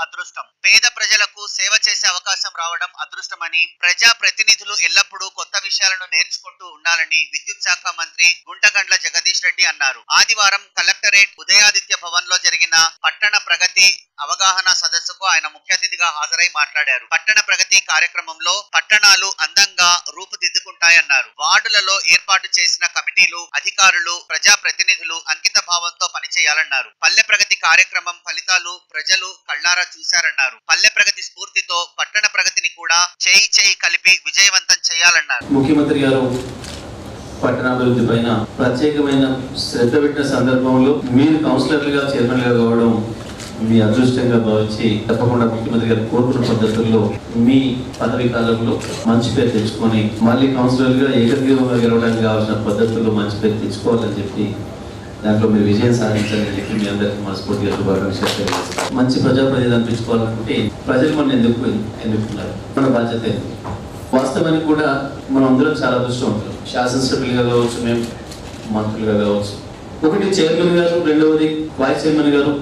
అదృష్టం పేద ప్రజలకు సేవ చేసే అవకాశం రావడం అదృష్టమని ప్రజా ప్రతినిధులు ఎల్లప్పుడూ కొత్త విషయాలను నేర్చుకుంటూ ఉండాలని విద్యుత్ శాఖ మంత్రి గుంటగండ్ల జగదీష్ రెడ్డి అన్నారు ఆదివారం కలెక్టరేట్ ఉదయాదిత్య భవన్ లో జరిగిన పట్టణ ప్రగతి అవగాహన సదస్సుకు ఆయన ముఖ్య అతిథిగా హాజరై మాట్లాడారు పట్టణ ప్రగతి కార్యక్రమంలో పట్టణాలు అందంగా రూపుదిద్దుకుంటాయన్నారు వార్డులలో ఏర్పాటు చేసిన కమిటీలు అధికారులు ప్రజా ప్రతినిధులు అంకిత భావంతో పనిచేయాలన్నారు పల్లె ప్రగతి కార్యక్రమం ఫలితాలు ప్రజలు కళ్ళారా చూశారన్నారు పల్లె ప్రగతి స్ఫూర్తితో పట్టణ ప్రగతిని కూడా చేయి చేయి కలిపి విజయవంతం చేయాలన్నారు ముఖ్యమంత్రి గారు పట్టణాభివృద్ధి పైన ప్రత్యేకమైన శ్రద్ధ పెట్టిన సందర్భంలో మీరు కౌన్సిలర్లుగా చైర్మన్ గా కావడం మీ అదృష్టంగా భావించి తప్పకుండా ముఖ్యమంత్రి గారు కోరుకున్న పద్ధతుల్లో మీ పదవి కాలంలో మంచి పేరు తెచ్చుకొని మళ్ళీ కౌన్సిలర్గా ఏకగ్రీవంగా గెలవడానికి కావాల్సిన పద్ధతుల్లో మంచి పేరు తెచ్చుకోవాలని చెప్పి దాంట్లో మీరు విజయం సాధించాలని చెప్పి మీ అందరికీ మనస్ఫూర్తిగా శుభాకాంక్షలు తెలియజేస్తాను మంచి ప్రజాప్రతినిధి అనిపించుకోవాలనుకుంటే ప్రజలు మన ఎందుకు ఎన్నుకున్నారు మన బాధ్యత ఏంటి? వాస్తవానికి కూడా మనం అందరం చాలా అదృష్టవంతులు శాసనసభ్యులుగా కావచ్చు మేము మంత్రులుగా కావచ్చు ఒకటి చైర్మన్ గారు రెండవది వైస్ చైర్మన్ గారు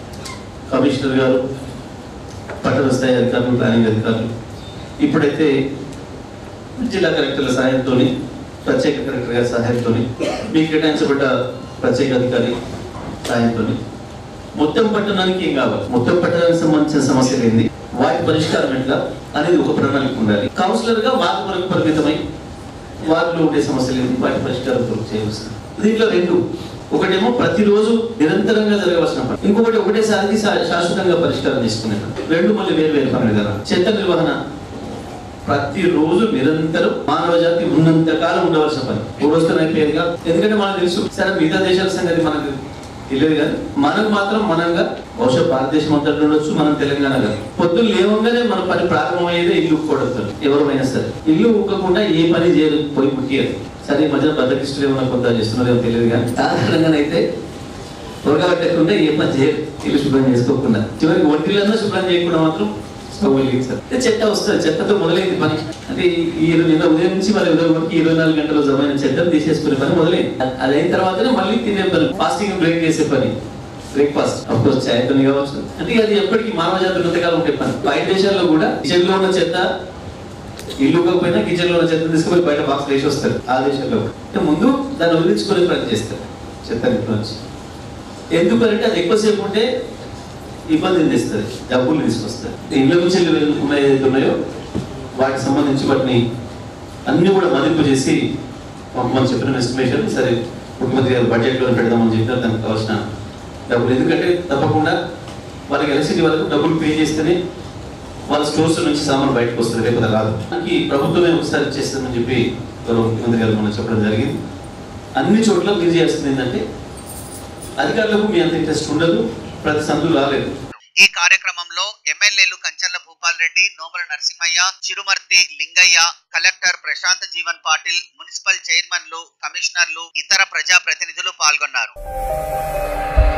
కమిషనర్ గారు పట్టణ స్థాయి అధికారులు ప్లానింగ్ అధికారులు ఇప్పుడైతే జిల్లా కలెక్టర్ల సహాయంతో ప్రత్యేక కలెక్టర్ గారి సహాయంతో మీకు కేటాయించబడ్డ ప్రత్యేక అధికారి సహాయంతో మొత్తం పట్టణానికి ఏం కావాలి మొత్తం పట్టణానికి సంబంధించిన సమస్యలు ఏంది వాటి పరిష్కారం ఎట్లా అనేది ఒక ప్రణాళిక ఉండాలి కౌన్సిలర్ గా వారి వరకు పరిమితమై వారిలో ఉండే సమస్యలు ఏంది వాటి పరిష్కారం కొరకు చేయవలసింది దీంట్లో రెండు ఒకటేమో ప్రతిరోజు నిరంతరంగా జరగవలసిన పని ఇంకొకటి ఒకటేసారికి శా- శాశ్వతంగా పరిష్కారం చేసుకునే పని. రెండు మళ్ళీ వేరు వేరు పనులు కదా చెత్త నిర్వహణ ప్రతిరోజు నిరంతరం మానవ జాతి ఉన్నంత కాలం ఉండవలసిన పని ఓ రోజుతో అయిపోయేదిగా ఎందుకంటే మనకు తెలుసు సరే మిగతా దేశాల సంగతి మనకు తెలియదు కానీ మనకు మాత్రం మనంగా బహుశా భారతదేశం అంతటా ఉండొచ్చు మనం తెలంగాణ కాదు పొద్దున్న లేవగానే మన పని ప్రారంభమయ్యేదే ఇల్లు ఉక్కోవడంతో ఎవరైనా సరే ఇల్లు ఉక్కకుండా ఏ పని చేయదు పోయి పుట్టియదు సరే ఈ మధ్య బద్దకిస్తులు ఏమైనా కొంత చేస్తున్నారేమో తెలియదు కానీ సాధారణంగానైతే త్వరగా పెట్టకుండా ఏ పని చేయరు ఇల్లు శుభ్రం చేసుకోకుండా చివరికి ఒంటిలన్నా శుభ్రం చేయకుండా మాత్రం స్టవ్ వెలిగించారు అంటే చెత్త వస్తుంది చెత్తతో మొదలైంది పని అంటే ఈ ఈ నిన్న ఉదయం నుంచి మరి ఉదయం వరకు ఇరవై నాలుగు గంటల జమైన చెత్తను తీసేసుకునే పని మొదలైంది అది అయిన తర్వాతనే మళ్ళీ తినే పని ఫాస్టింగ్ బ్రేక్ చేసే పని బ్రేక్ఫాస్ట్ అఫ్ కోర్స్ చాయతోని కావచ్చు అంటే అది ఎప్పటికీ మానవ జాతి ఉన్నంతకాలం ఉండే పని బయట దేశాల్లో కూడా కిచెన్ లో ఉన్న చెత్త ఇల్లు కాకపోయినా కిచెన్ లో ఉన్న చెత్త తీసుకుపోయి బయట బాక్స్ వేసి వస్తారు ఆ దేశంలో అంటే ముందు దాన్ని వదిలించుకునే ప్రయత్నం చేస్తారు చెత్త ఇంట్లో నుంచి ఎందుకంటే అది ఎక్కువసేపు ఉంటే ఇబ్బందిని తెస్తుంది డబ్బులు తీసుకొస్తుంది ఇళ్ళ నుంచి ఉన్నాయి ఏదైతే ఉన్నాయో వాటికి సంబంధించి వాటిని అన్ని కూడా మదింపు చేసి పంపమని చెప్పిన ఎస్టిమేషన్ సరే ముఖ్యమంత్రి గారు బడ్జెట్లో పెడదామని చెప్పినారు దానికి కావాల్సిన డబ్బులు ఎందుకంటే తప్పకుండా వాళ్ళకి ఎలక్ట్రిసిటీ వరకు డబ్బులు పే చేస్తేనే వాళ్ళ స్టోర్స్ నుంచి సామాన్ బయటకు వస్తుంది లేకపోతే రాదు దానికి ప్రభుత్వమే ఒకసారి చేస్తుందని చెప్పి గౌరవ ముఖ్యమంత్రి గారు మనం చెప్పడం జరిగింది అన్ని చోట్ల మీరు చేయాల్సింది ఏంటంటే అధికారులకు మీ అంత ఇంట్రెస్ట్ ఉండదు ప్రతి సందులు రాలేదు ఈ కార్యక్రమంలో ఎమ్మెల్యేలు కంచర్ల భూపాల్ రెడ్డి నోమల నరసింహయ్య చిరుమర్తి లింగయ్య కలెక్టర్ ప్రశాంత్ జీవన్ పాటిల్ మున్సిపల్ చైర్మన్లు కమిషనర్లు ఇతర ప్రజా ప్రతినిధులు పాల్గొన్నారు